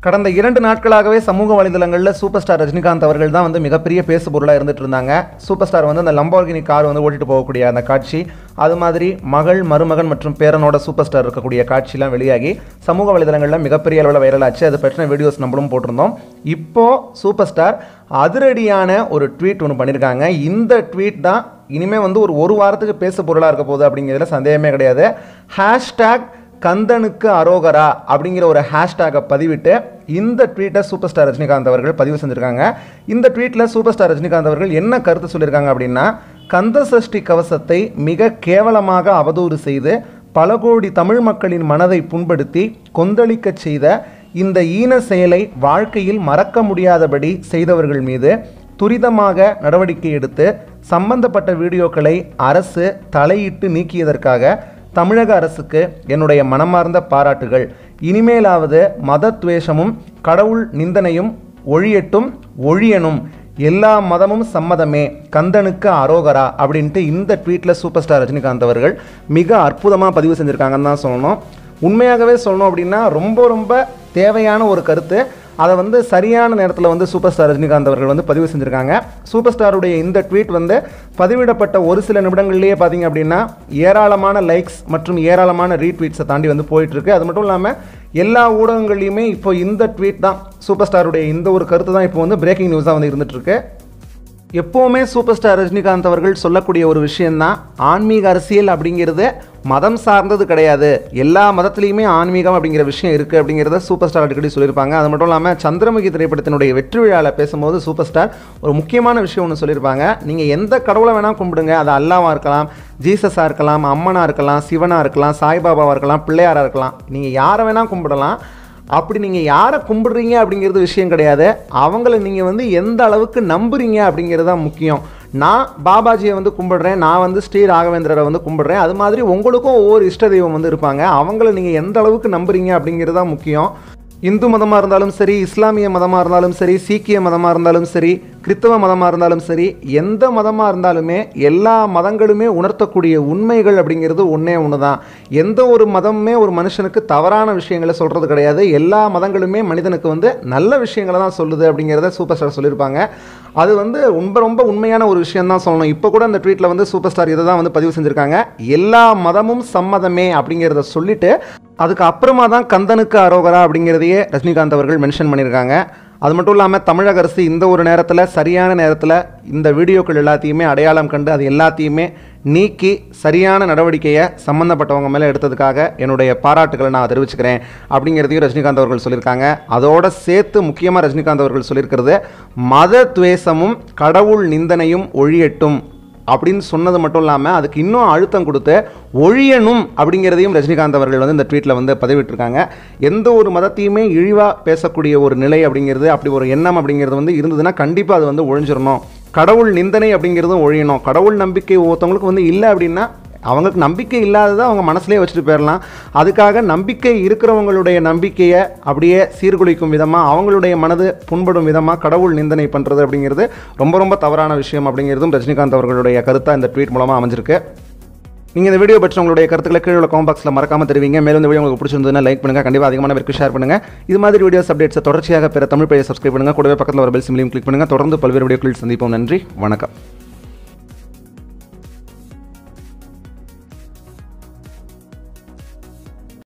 கடந்த இரண்டு நாட்களாகவே சமூக வலைதளங்களில் சூப்பர் ஸ்டார் ரஜினிகாந்த் அவர்கள் தான் வந்து மிகப்பெரிய பேசு பொருளாக இருந்துட்டு இருந்தாங்க சூப்பர் ஸ்டார் வந்து அந்த லம்போர்கினி கார் வந்து ஓட்டிட்டு போகக்கூடிய அந்த காட்சி அது மாதிரி மகள் மருமகன் மற்றும் பேரனோட சூப்பர் ஸ்டார் இருக்கக்கூடிய காட்சிலாம் வெளியாகி சமூக வலைதளங்களில் மிகப்பெரிய அளவில் வைரல் ஆச்சு அது பற்றின வீடியோஸ் நம்மளும் போட்டிருந்தோம் இப்போ சூப்பர் ஸ்டார் அதிரடியான ஒரு ட்வீட் ஒன்று பண்ணியிருக்காங்க இந்த ட்வீட் தான் இனிமேல் வந்து ஒரு ஒரு வாரத்துக்கு பேசு பொருளாக இருக்க போகுது அப்படிங்கிறதுல சந்தேகமே கிடையாது ஹேஷ்டேக் கந்தனுக்கு அரோகரா அப்படிங்கிற ஒரு ஹேஷ்டேகை பதிவிட்டு இந்த ட்வீட்டை சூப்பர் ஸ்டார் ரஜினிகாந்த் அவர்கள் பதிவு செஞ்சுருக்காங்க இந்த ட்வீட்டில் சூப்பர் ஸ்டார் ரஜினிகாந்த் அவர்கள் என்ன கருத்து சொல்லியிருக்காங்க அப்படின்னா கந்த சஷ்டி கவசத்தை மிக கேவலமாக அவதூறு செய்து பல கோடி தமிழ் மக்களின் மனதை புண்படுத்தி கொந்தளிக்கச் செய்த இந்த ஈன செயலை வாழ்க்கையில் மறக்க முடியாதபடி செய்தவர்கள் மீது துரிதமாக நடவடிக்கை எடுத்து சம்பந்தப்பட்ட வீடியோக்களை அரசு தலையிட்டு நீக்கியதற்காக தமிழக அரசுக்கு என்னுடைய மனமார்ந்த பாராட்டுகள் இனிமேலாவது மதத்வேஷமும் கடவுள் நிந்தனையும் ஒழியட்டும் ஒழியணும் எல்லா மதமும் சம்மதமே கந்தனுக்கு அரோகரா அப்படின்ட்டு இந்த ட்வீட்டில் சூப்பர் ஸ்டார் ரஜினிகாந்த் அவர்கள் மிக அற்புதமாக பதிவு செஞ்சுருக்காங்கன்னு தான் சொல்லணும் உண்மையாகவே சொல்லணும் அப்படின்னா ரொம்ப ரொம்ப தேவையான ஒரு கருத்து அதை வந்து சரியான நேரத்தில் வந்து சூப்பர் ஸ்டார் ரஜினிகாந்த் அவர்கள் வந்து பதிவு செஞ்சுருக்காங்க சூப்பர் ஸ்டாருடைய இந்த ட்வீட் வந்து பதிவிடப்பட்ட ஒரு சில நிமிடங்கள்லேயே பார்த்தீங்க அப்படின்னா ஏராளமான லைக்ஸ் மற்றும் ஏராளமான ரீட்வீட்ஸை தாண்டி வந்து போயிட்டு இருக்கு அது மட்டும் இல்லாமல் எல்லா ஊடகங்கள்லையுமே இப்போ இந்த ட்வீட் தான் சூப்பர் ஸ்டாருடைய இந்த ஒரு கருத்து தான் இப்போ வந்து பிரேக்கிங் நியூஸாக வந்து இருந்துட்டு இருக்கு எப்போவுமே சூப்பர் ஸ்டார் ரஜினிகாந்த் அவர்கள் சொல்லக்கூடிய ஒரு விஷயந்தான் ஆன்மீக அரசியல் அப்படிங்கிறது மதம் சார்ந்தது கிடையாது எல்லா மதத்துலேயுமே ஆன்மீகம் அப்படிங்கிற விஷயம் இருக்குது அப்படிங்கிறத சூப்பர் ஸ்டார் அடிக்கடி சொல்லியிருப்பாங்க அது மட்டும் இல்லாமல் சந்திரமுகி திரைப்படத்தினுடைய வெற்றி விழாவில் பேசும்போது சூப்பர் ஸ்டார் ஒரு முக்கியமான விஷயம் ஒன்று சொல்லியிருப்பாங்க நீங்கள் எந்த கடவுளை வேணால் கும்பிடுங்க அது அல்லாவாக இருக்கலாம் ஜீசஸாக இருக்கலாம் அம்மனாக இருக்கலாம் சிவனாக இருக்கலாம் சாய்பாபாவாக இருக்கலாம் பிள்ளையாராக இருக்கலாம் நீங்கள் யாரை வேணால் கும்பிடலாம் அப்படி நீங்கள் யாரை கும்பிடுறீங்க அப்படிங்கிறது விஷயம் கிடையாது அவங்கள நீங்கள் வந்து எந்த அளவுக்கு நம்புறீங்க அப்படிங்கிறது தான் முக்கியம் நான் பாபாஜியை வந்து கும்பிடுறேன் நான் வந்து ஸ்ரீ ராகவேந்திரரை வந்து கும்பிடுறேன் அது மாதிரி உங்களுக்கும் ஒவ்வொரு இஷ்ட தெய்வம் வந்து இருப்பாங்க அவங்கள நீங்கள் எந்த அளவுக்கு நம்புறீங்க அப்படிங்கிறது தான் முக்கியம் இந்து மதமாக இருந்தாலும் சரி இஸ்லாமிய மதமாக இருந்தாலும் சரி சீக்கிய மதமாக இருந்தாலும் சரி கிறித்தவ மதமாக இருந்தாலும் சரி எந்த மதமாக இருந்தாலுமே எல்லா மதங்களுமே உணர்த்தக்கூடிய உண்மைகள் அப்படிங்கிறது ஒன்றே ஒன்று தான் எந்த ஒரு மதமுமே ஒரு மனுஷனுக்கு தவறான விஷயங்களை சொல்கிறது கிடையாது எல்லா மதங்களுமே மனிதனுக்கு வந்து நல்ல விஷயங்களை தான் சொல்லுது அப்படிங்கிறத சூப்பர் ஸ்டார் சொல்லியிருப்பாங்க அது வந்து ரொம்ப ரொம்ப உண்மையான ஒரு விஷயம் தான் சொல்லணும் இப்போ கூட அந்த ட்வீட்டில் வந்து சூப்பர் ஸ்டார் இதை தான் வந்து பதிவு செஞ்சுருக்காங்க எல்லா மதமும் சம்மதமே அப்படிங்கிறத சொல்லிட்டு அதுக்கு அப்புறமா தான் கந்தனுக்கு அரோகரா அப்படிங்கிறதையே ரஜினிகாந்த் அவர்கள் மென்ஷன் பண்ணியிருக்காங்க அது மட்டும் இல்லாமல் தமிழக அரசு இந்த ஒரு நேரத்தில் சரியான நேரத்தில் இந்த வீடியோக்கள் எல்லாத்தையுமே அடையாளம் கண்டு அது எல்லாத்தையுமே நீக்கி சரியான நடவடிக்கையை சம்மந்தப்பட்டவங்க மேலே எடுத்ததுக்காக என்னுடைய பாராட்டுகளை நான் தெரிவிச்சுக்கிறேன் அப்படிங்கிறதையும் ரஜினிகாந்த் அவர்கள் சொல்லியிருக்காங்க அதோட சேர்த்து முக்கியமாக ரஜினிகாந்த் அவர்கள் சொல்லியிருக்கிறது மத துவேஷமும் கடவுள் நிந்தனையும் ஒழியட்டும் அப்படின்னு சொன்னது மட்டும் இல்லாமல் அதுக்கு இன்னும் அழுத்தம் கொடுத்து ஒழியணும் அப்படிங்கிறதையும் ரஜினிகாந்த் அவர்கள் வந்து இந்த ட்வீட்டில் வந்து பதிவிட்டிருக்காங்க எந்த ஒரு மதத்தையுமே இழிவாக பேசக்கூடிய ஒரு நிலை அப்படிங்கிறது அப்படி ஒரு எண்ணம் அப்படிங்கிறது வந்து இருந்ததுன்னா கண்டிப்பாக அது வந்து ஒழிஞ்சிடணும் கடவுள் நிந்தனை அப்படிங்கிறதும் ஒழியணும் கடவுள் நம்பிக்கை ஒருத்தவங்களுக்கு வந்து இல்லை அப்படின்னா அவங்களுக்கு நம்பிக்கை இல்லாததை அவங்க மனசுலேயே வச்சுட்டு போயிடலாம் அதுக்காக நம்பிக்கை இருக்கிறவங்களுடைய நம்பிக்கையை அப்படியே சீர்குலைக்கும் விதமாக அவங்களுடைய மனது புண்படும் விதமாக கடவுள் நிந்தனை பண்ணுறது அப்படிங்கிறது ரொம்ப ரொம்ப தவறான விஷயம் அப்படிங்கிறதும் ரஜினிகாந்த் அவர்களுடைய கருத்தாக இந்த ட்வீட் மூலமாக அமைஞ்சிருக்கு நீங்கள் இந்த வீடியோ பற்றி உங்களுடைய கருத்துக்களை கீழே உள்ள காமெண்ட் பாக்ஸில் மறக்காம தெரிவிங்க மேலும் இந்த வீடியோ உங்களுக்கு பிடிச்சிருந்ததுன்னா லைக் பண்ணுங்கள் கண்டிப்பாக அதிகமான பேருக்கு ஷேர் பண்ணுங்கள் இது மாதிரி வீடியோஸ் அப்டேட்ஸை தொடர்ச்சியாக பெற தமிழ் பேஜை சப்ஸ்கிரைப் பண்ணுங்கள் கூடவே பக்கத்தில் ஒரு பெல் சிம்லையும் கிளிக் பண்ணுங்கள் தொடர்ந்து பல்வேறு வீடியோக்களில் சந்திப்போம் நன்றி வணக்கம்